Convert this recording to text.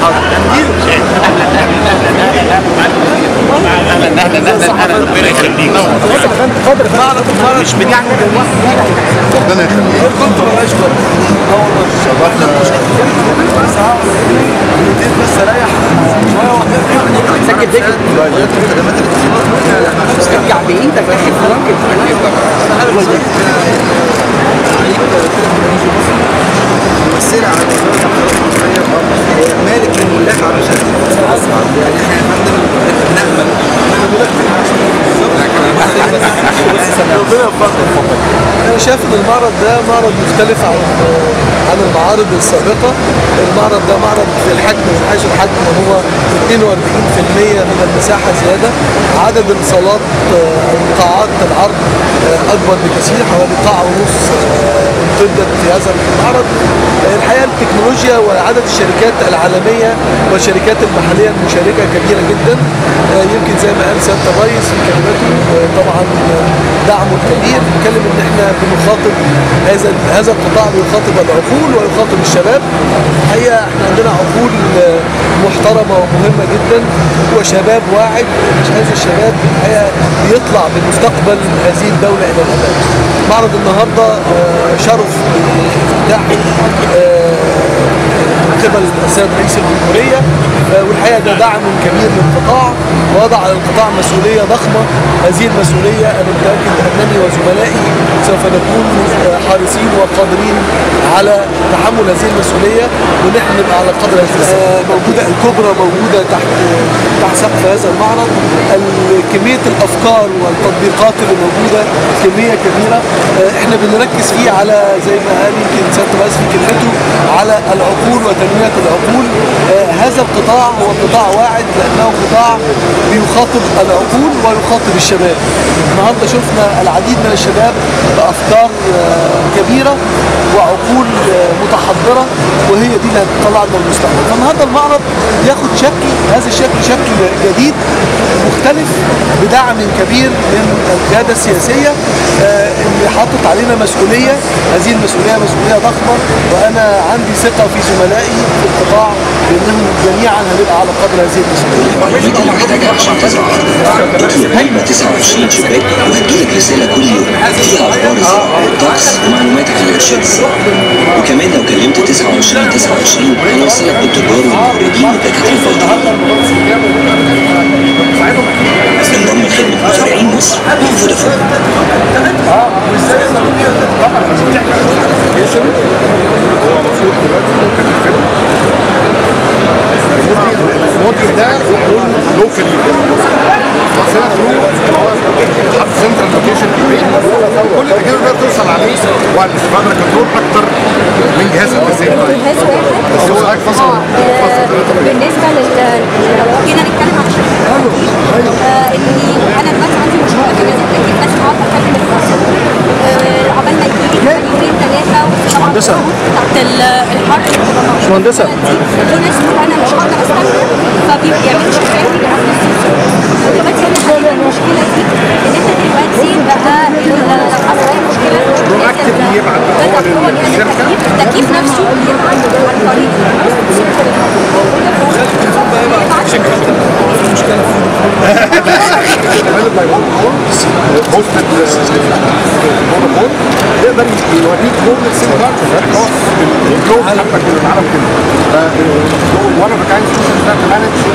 ربنا يخليك مش بتاعك ربنا يخليك كنت بلاش بقى بس اريح سجل فكرة ارجع بايدك ناحية ممكن ممثلة على وزارة الحضارة المصرية مالك من ملاك عروسات يعني احنا يا فندم نأمل ربنا يوفقك انا شايف ان المعرض ده معرض مختلف عن عن المعارض السابقه المعرض ده معرض في الحجم من حيث الحجم هو 42% من المساحه زياده عدد الصالات آه، او قاعات العرض آه، اكبر بكثير حوالي قاعه ونص آه، امتدت في هذا المعرض آه، الحقيقه التكنولوجيا وعدد الشركات العالميه والشركات المحليه المشاركه كبيره جدا آه، يمكن زي ما قال سياده الرئيس في كلمته آه، طبعا آه، دعمه الكبير بيتكلم ان احنا بنخاطب هذا هذا القطاع بيخاطب العقول ويخاطب الشباب الحقيقه احنا عندنا عقول آه، محترمه ومهمه جدا وشباب واعد مش هذا الشباب الحقيقه بيطلع بمستقبل هذه الدوله الى الامام معرض النهارده آه، شرف بافتتاح من قبل السيد رئيس الجمهوريه آه، والحقيقه ده دعم كبير للقطاع ووضع على القطاع مسؤوليه ضخمه هذه المسؤوليه انا متاكد انني وزملائي سوف نكون آه، حريصين وقادرين على تحمل هذه المسؤوليه وان احنا نبقى على قدر هذه المسؤوليه موجوده الكبرى موجوده تحت تحت سقف هذا المعرض ال- كميه الافكار والتطبيقات اللي موجوده كميه كبيره آه، احنا بنركز فيه على زي ما قال يمكن سياده الرئيس في كلمته على العقول وتنميه العقول آه، هذا القطاع هو قطاع واعد لانه قطاع بيخاطب العقول ويخاطب الشباب النهارده شفنا العديد من الشباب بافكار آه، كبيره وعقول آه، متحضره وهي دي اللي هتطلع لنا المستقبل فالنهارده المعرض ياخد شكل هذا الشكل شكل جديد مختلف بدعم كبير من القياده السياسيه آه، اللي حاطط علينا مسؤوليه هذه المسؤوليه مسؤوليه ضخمه وانا عندي ثقه في زملائي في القطاع بانهم جميعا هنبقى على قدر هذه المسؤوليه المعلومات اللي محتاجها عشان تزرع أرضك اطلب علبة 29 شباك وهتجيلك رسالة كل يوم فيها أخبار الزراعة والطقس ومعلوماتك عن إرشاد الزراعة وكمان لو كلمت 29 29 هنوصلك بالتجار والموردين والدكاترة البيطريين انضم لخدمة مزارعين مصر من فودافون الموديل ده يكون لوكالي عندنا فروع حط سنترال لوكيشن في البيت كل الاجهزه تقدر توصل عليه والفابريك كنترول اكتر من جهاز at the same time. جهاز واحد بس هو حضرتك فصل اه فصل ثلاثة بيت. بالنسبه لل لو جينا نتكلم عن شركه آه اني انا دلوقتي عندي مشروع اجازه تكييف لازم اقعد اكلم الفصل آه عقبال ما يجي لي يومين ثلاثه باشمهندسة. بتاعت ال- الحر اللي بتبقى موجودة باشمهندسة. دي في ناس بتقول انا مش هقدر استنى فبيعملوا شركات بيعملوا السيستم دلوقتي انا حلينا المشكله دي ان احنا دلوقتي بقى ال- لو حصل اي مشكله Proactively يبعت هو بدأ هو يعمل للشركة. التكييف التكييف نفسه يبعت عن طريق developed by one hosted فودافون يقدر يوريك كل السيم كارد الخاص بالجو بتاعتك بالعالم كله. ف- one of a kind solution that manage